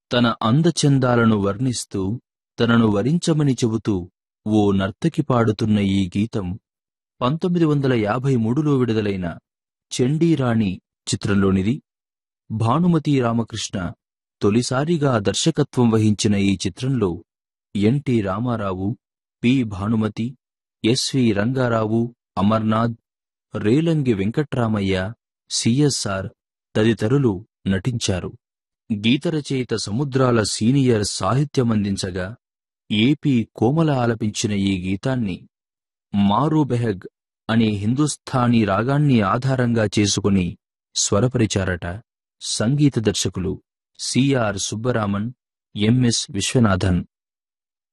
తన అందచందాలను వర్ణిస్తూ తనను వరించమని చెబుతూ ఓ నర్తకి పాడుతున్న ఈ గీతం పంతొమ్మిది వందల యాభై మూడులో విడుదలైన చండీరాణి చిత్రంలోనిది భానుమతి రామకృష్ణ తొలిసారిగా దర్శకత్వం వహించిన ఈ చిత్రంలో ఎన్టీ రామారావు పి భానుమతి ఎస్వి రంగారావు అమర్నాథ్ రేలంగి వెంకట్రామయ్య సిఎస్ఆర్ తదితరులు నటించారు గీతరచయిత సముద్రాల సీనియర్ సాహిత్యమందించగా ఏపీ కోమల ఆలపించిన ఈ గీతాన్ని మారు బెహగ్ అనే హిందుస్థానీ రాగాన్ని ఆధారంగా చేసుకుని స్వరపరిచారట సంగీత దర్శకులు సిఆర్ సుబ్బరామన్ ఎంఎస్ విశ్వనాథన్